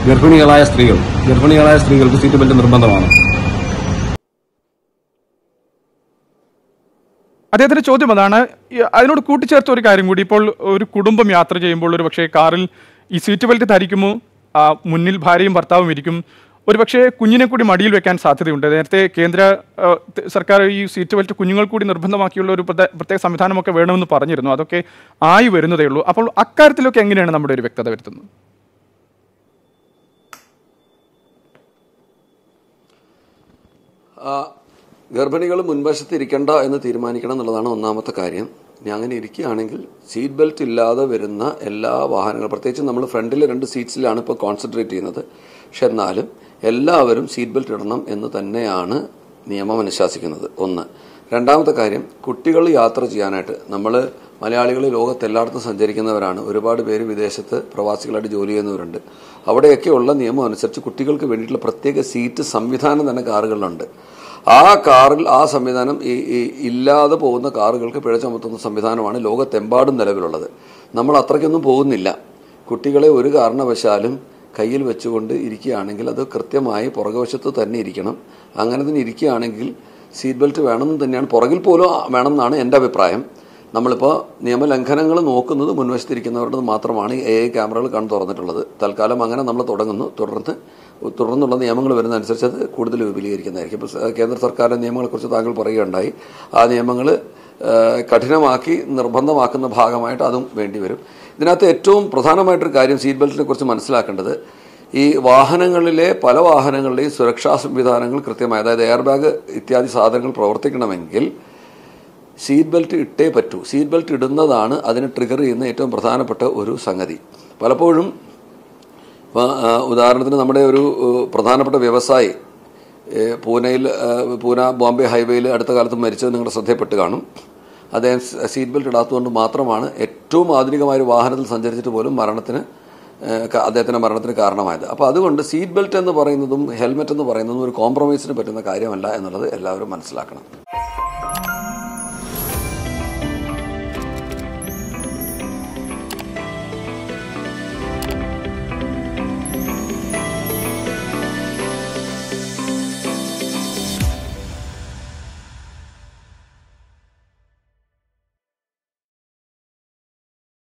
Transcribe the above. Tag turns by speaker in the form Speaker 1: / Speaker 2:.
Speaker 1: ഗർഭിണികളായ സ്ത്രീകൾ ഗർഭിണികളായ സ്ത്രീകൾക്ക് സീറ്റ് ബെൽറ്റ് നിർബന്ധമാണ്
Speaker 2: അദ്ദേഹത്തിന്റെ ചോദ്യം അതാണ് ഈ അതിനോട് കൂട്ടിച്ചേർത്ത ഒരു കാര്യം കൂടി ഇപ്പോൾ ഒരു കുടുംബം യാത്ര ചെയ്യുമ്പോൾ ഒരു പക്ഷേ കാറിൽ ഈ സീറ്റ് ബെൽറ്റ് ധരിക്കുമോ ആ, മുന്നിൽ ഭാര്യയും ഭർത്താവും ഇരിക്കും ഒരു പക്ഷേ കുഞ്ഞിനെ കൂടി മടിയിൽ വെക്കാൻ സാധ്യതയുണ്ട് നേരത്തെ കേന്ദ്ര ആ, ത- സർക്കാർ ഈ സീറ്റ് ബെൽറ്റ് കുഞ്ഞുങ്ങൾ കൂടി നിർബന്ധമാക്കിയുള്ള ഒരു പ്രത്യേക പ്രത്യേക സംവിധാനമൊക്കെ വേണമെന്ന് പറഞ്ഞിരുന്നു അതൊക്കെ ആയി വരുന്നതേ ഉള്ളൂ അപ്പോൾ അക്കാര്യത്തിലൊക്കെ എങ്ങനെയാണ് നമ്മുടെ ഒരു വ്യക്തത വരുത്തുന്നത്
Speaker 3: ആ, ഗർഭിണികൾ മുൻവശത്ത് ഇരിക്കണ്ട എന്ന് തീരുമാനിക്കണം എന്നുള്ളതാണ് ഒന്നാമത്തെ കാര്യം ഇനി അങ്ങനെ ഇരിക്കുകയാണെങ്കിൽ സീറ്റ് ബെൽറ്റ് ഇല്ലാതെ വരുന്ന എല്ലാ വാഹനങ്ങളും പ്രത്യേകിച്ച് നമ്മൾ ഫ്രണ്ടിൽ രണ്ട് സീറ്റ്സിലാണ് ഇപ്പോൾ കോൺസെൻട്രേറ്റ് ചെയ്യുന്നത് പക്ഷെ എന്നാലും എല്ലാവരും സീറ്റ് ബെൽറ്റ് ഇടണം എന്ന് തന്നെയാണ് നിയമം അനുശാസിക്കുന്നത് ഒന്ന് രണ്ടാമത്തെ കാര്യം കുട്ടികൾ യാത്ര ചെയ്യാനായിട്ട് നമ്മൾ മലയാളികൾ ലോകത്ത് എല്ലായിടത്തും സഞ്ചരിക്കുന്നവരാണ് ഒരുപാട് പേര് വിദേശത്ത് പ്രവാസികളായിട്ട് ജോലി ചെയ്യുന്നവരുണ്ട് അവിടെയൊക്കെയുള്ള നിയമം അനുസരിച്ച് കുട്ടികൾക്ക് വേണ്ടിയിട്ടുള്ള പ്രത്യേക സീറ്റ് സംവിധാനം തന്നെ കാറുകളിലുണ്ട് ആ കാറിൽ ആ സംവിധാനം ഈ ഈ ഇല്ലാതെ പോകുന്ന കാറുകൾക്ക് പിഴ ചുമത്തുന്ന സംവിധാനമാണ് ലോകത്തെമ്പാടും നിലവിലുള്ളത് നമ്മൾ അത്രയ്ക്കൊന്നും പോകുന്നില്ല കുട്ടികളെ ഒരു കാരണവശാലും കയ്യിൽ വെച്ചുകൊണ്ട് ഇരിക്കുകയാണെങ്കിൽ അത് കൃത്യമായി പുറകുവശത്ത് തന്നെ ഇരിക്കണം അങ്ങനെ തന്നെ ഇരിക്കുകയാണെങ്കിൽ സീറ്റ് ബെൽറ്റ് വേണമെന്ന് തന്നെയാണ് പുറകിൽ പോലും വേണം എന്നാണ് എൻ്റെ അഭിപ്രായം നമ്മളിപ്പോൾ നിയമലംഘനങ്ങൾ നോക്കുന്നത് മുൻവശത്തിരിക്കുന്നവരുടെ മാത്രമാണ് എ ഐ ക്യാമറകൾ കണ്ടു തുറന്നിട്ടുള്ളത് തൽക്കാലം അങ്ങനെ നമ്മൾ തുടങ്ങുന്നു തുടർന്ന് തുടർന്നുള്ള നിയമങ്ങൾ വരുന്നതനുസരിച്ച് അത് കൂടുതൽ വിപുലീകരിക്കുന്നതായിരിക്കും ഇപ്പോൾ സ- കേന്ദ്ര സർക്കാരിൻ്റെ നിയമങ്ങളെക്കുറിച്ച് താങ്കൾ പറയുകയുണ്ടായി ആ നിയമങ്ങൾ കഠിനമാക്കി നിർബന്ധമാക്കുന്ന ഭാഗമായിട്ട് അതും വേണ്ടി വരും ഇതിനകത്ത് ഏറ്റവും പ്രധാനമായിട്ടൊരു കാര്യം സീറ്റ് ബെൽറ്റിനെ കുറിച്ച് മനസ്സിലാക്കേണ്ടത് ഈ വാഹനങ്ങളിലെ പല വാഹനങ്ങളുടെയും സുരക്ഷാ സംവിധാനങ്ങൾ കൃത്യമായി അതായത് എയർ ബാഗ് ഇത്യാദി സാധനങ്ങൾ പ്രവർത്തിക്കണമെങ്കിൽ സീറ്റ് ബെൽറ്റ് ഇട്ടേ പറ്റൂ സീറ്റ് ബെൽറ്റ് ഇടുന്നതാണ് അതിനെ ട്രിഗർ ചെയ്യുന്ന ഏറ്റവും പ്രധാനപ്പെട്ട ഒരു സംഗതി പലപ്പോഴും ഇപ്പൊ, ആ, ഉദാഹരണത്തിന് നമ്മുടെ ഒരു ഏഹ്, പ്രധാനപ്പെട്ട വ്യവസായി ഏഹ്, പൂനെയിൽ ഏഹ്, പൂന ബോംബെ ഹൈവേയിൽ അടുത്ത കാലത്ത് മരിച്ചത് നിങ്ങളുടെ ശ്രദ്ധയപ്പെട്ട് കാണും അദ്ദേഹം സ- സീറ്റ് ബെൽറ്റ് ഇടാത്തതുകൊണ്ട് മാത്രമാണ് ഏറ്റവും ആധുനികമായ ഒരു വാഹനത്തിൽ സഞ്ചരിച്ചിട്ട് പോലും മരണത്തിന് ഏഹ്, ക- അദ്ദേഹത്തിന്റെ മരണത്തിന് കാരണമായത് അപ്പോൾ അതുകൊണ്ട് സീറ്റ് ബെൽറ്റ് എന്ന് പറയുന്നതും ഹെൽമെറ്റ് എന്ന് പറയുന്നതും ഒരു കോംപ്രമൈസിന് പറ്റുന്ന കാര്യമല്ല എന്നുള്ളത് എല്ലാവരും മനസ്സിലാക്കണം